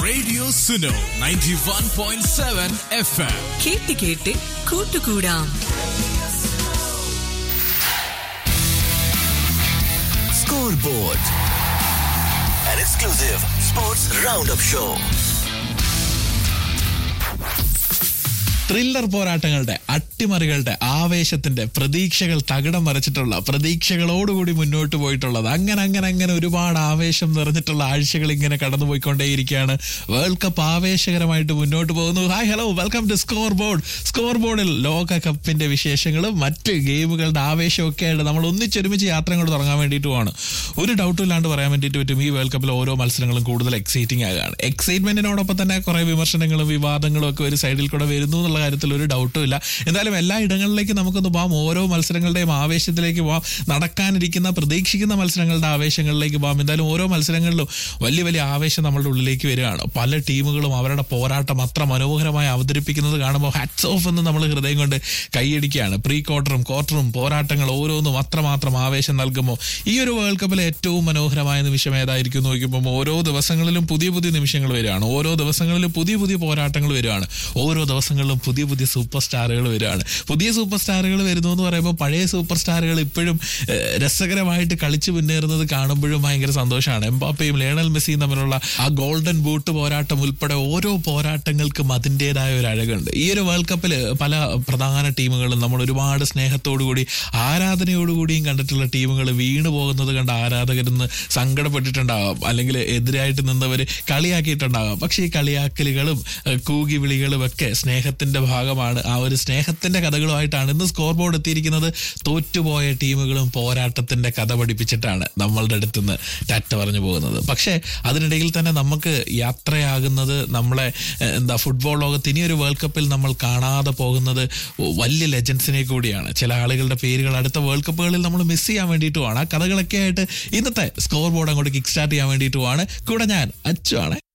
Radio Suno 91.7 FM. കേട്ട് കേട്ട് കൂട്ടുകൂടാം Scoreboard, an exclusive sports roundup show. Thriller പോരാട്ടങ്ങളുടെ അട്ടിമറികളുടെ ആവേശത്തിന്റെ പ്രതീക്ഷകൾ തകിടം മറിച്ചിട്ടുള്ള പ്രതീക്ഷകളോടുകൂടി മുന്നോട്ട് പോയിട്ടുള്ളത് അങ്ങനെ അങ്ങനെ അങ്ങനെ ഒരുപാട് ആവേശം നിറഞ്ഞിട്ടുള്ള ആഴ്ചകൾ ഇങ്ങനെ കടന്നുപോയിക്കൊണ്ടേയിരിക്കുകയാണ് വേൾഡ് കപ്പ് ആവേശകരമായിട്ട് മുന്നോട്ട് പോകുന്നു hi hello welcome to scoreboard score ബോർഡിൽ ലോകകപ്പിന്റെ വിശേഷങ്ങളും മറ്റ് ഗെയിമുകളുടെ ആവേശമൊക്കെ ആയിട്ട് നമ്മൾ ഒന്നിച്ചൊരുമിച്ച് യാത്ര കൊണ്ട് തുടങ്ങാൻ വേണ്ടിയിട്ടുമാണ് ഒരു ഡൗട്ടും ഇല്ലാണ്ട് പറയാൻ വേണ്ടിയിട്ട് പറ്റും ഈ വേൾഡ് കപ്പിൽ ഓരോ മത്സരങ്ങളും കൂടുതൽ എക്സൈറ്റിംഗ് ആകുകയാണ് എക്സൈറ്റ്മെന്റിനോടൊപ്പം തന്നെ കുറെ വിമർശനങ്ങളും വിവാദങ്ങളും ഒക്കെ ഒരു സൈഡിൽ കൂടെ വരുന്നു എന്നുള്ള കാര്യത്തിൽ ഒരു ഡൗട്ടും ഇല്ല എന്തായാലും എല്ലാ ഇടങ്ങളിലേക്കും നമുക്കൊന്ന് പോകാം ഓരോ മത്സരങ്ങളുടെയും ആവേശത്തിലേക്ക് പോകാം നടക്കാനിരിക്കുന്ന പ്രതീക്ഷിക്കുന്ന മത്സരങ്ങളുടെ ആവേശങ്ങളിലേക്ക് പോകാം എന്തായാലും ഓരോ മത്സരങ്ങളിലും വലിയ വലിയ ആവേശം നമ്മളുടെ ഉള്ളിലേക്ക് വരികയാണ് പല ടീമുകളും അവരുടെ പോരാട്ടം അത്ര മനോഹരമായി അവതരിപ്പിക്കുന്നത് കാണുമ്പോൾ ഹാറ്റ്സ് ഓഫ് എന്ന് നമ്മൾ ഹൃദയം കൊണ്ട് കൈയടിക്കുകയാണ് പ്രീ ക്വാർട്ടറും ക്വാർട്ടറും പോരാട്ടങ്ങൾ ഓരോന്നും അത്രമാത്രം ആവേശം നൽകുമ്പോൾ ഈ ഒരു വേൾഡ് കപ്പിലെ ഏറ്റവും മനോഹരമായ നിമിഷം ഏതായിരിക്കും എന്ന് നോക്കുമ്പോൾ ഓരോ ദിവസങ്ങളിലും പുതിയ പുതിയ നിമിഷങ്ങൾ വരികയാണ് ഓരോ ദിവസങ്ങളിലും പുതിയ പുതിയ പോരാട്ടങ്ങൾ വരികയാണ് ഓരോ ദിവസങ്ങളിലും പുതിയ പുതിയ സൂപ്പർ സ്റ്റാറുകൾ വരികയാണ് പുതിയ സൂപ്പർ സ്റ്റാറുകൾ വരുന്നു എന്ന് പറയുമ്പോൾ പഴയ സൂപ്പർ സ്റ്റാറുകൾ ഇപ്പോഴും ഏഹ്, രസകരമായിട്ട് കളിച്ചു മുന്നേറുന്നത് കാണുമ്പോഴും ഭയങ്കര സന്തോഷമാണ് എംബാപ്പയും ലേണൽ മെസ്സിയും തമ്മിലുള്ള ആ ഗോൾഡൻ ബൂട്ട് പോരാട്ടം ഉൾപ്പെടെ ഓരോ പോരാട്ടങ്ങൾക്കും അതിൻ്റെതായ ഒരു അഴകുണ്ട് ഈ ഒരു വേൾഡ് കപ്പിൽ പല പ്രധാന ടീമുകളും നമ്മൾ ഒരുപാട് സ്നേഹത്തോടുകൂടി ആരാധനയോടുകൂടിയും കണ്ടിട്ടുള്ള ടീമുകൾ വീണു പോകുന്നത് കണ്ട ആരാധകരിന്ന് സങ്കടപ്പെട്ടിട്ടുണ്ടാകാം അല്ലെങ്കിൽ എതിരായിട്ട് നിന്നവർ കളിയാക്കിയിട്ടുണ്ടാകാം പക്ഷേ ഈ കളിയാക്കലുകളും ഏഹ്, കൂകി വിളികളും ഒക്കെ സ്നേഹത്തിന്റെ ഭാഗമാണ് ആ ഒരു സ്നേഹത്തിന്റെ കഥകളുമായിട്ടാണ് ഇന്ന് സ്കോർ ബോർഡ് എത്തിയിരിക്കുന്നത് തോറ്റുപോയ ടീമുകളും പോരാട്ടത്തിന്റെ കഥ പഠിപ്പിച്ചിട്ടാണ് നമ്മളുടെ അടുത്തുനിന്ന് ടാറ്റ പറഞ്ഞു പോകുന്നത് പക്ഷേ അതിനിടയിൽ തന്നെ നമുക്ക് യാത്രയാകുന്നത് നമ്മളെ ഏഹ്, എന്താ ഫുട്ബോൾ ലോകത്ത് ഇനിയൊരു വേൾഡ് കപ്പിൽ നമ്മൾ കാണാതെ പോകുന്നത് വലിയ ലെജൻസിനെ കൂടിയാണ് ചില ആളുകളുടെ പേരുകൾ അടുത്ത വേൾഡ് കപ്പുകളിൽ നമ്മൾ മിസ് ചെയ്യാൻ വേണ്ടിയിട്ടുമാണ് ആ കഥകളൊക്കെ ആയിട്ട് ഇന്നത്തെ സ്കോർ ബോർഡ് അങ്ങോട്ട് കിക്ക് സ്റ്റാർട്ട് ചെയ്യാൻ വേണ്ടിയിട്ടുമാണ് കൂടെ ഞാൻ അച്ചു ആണ്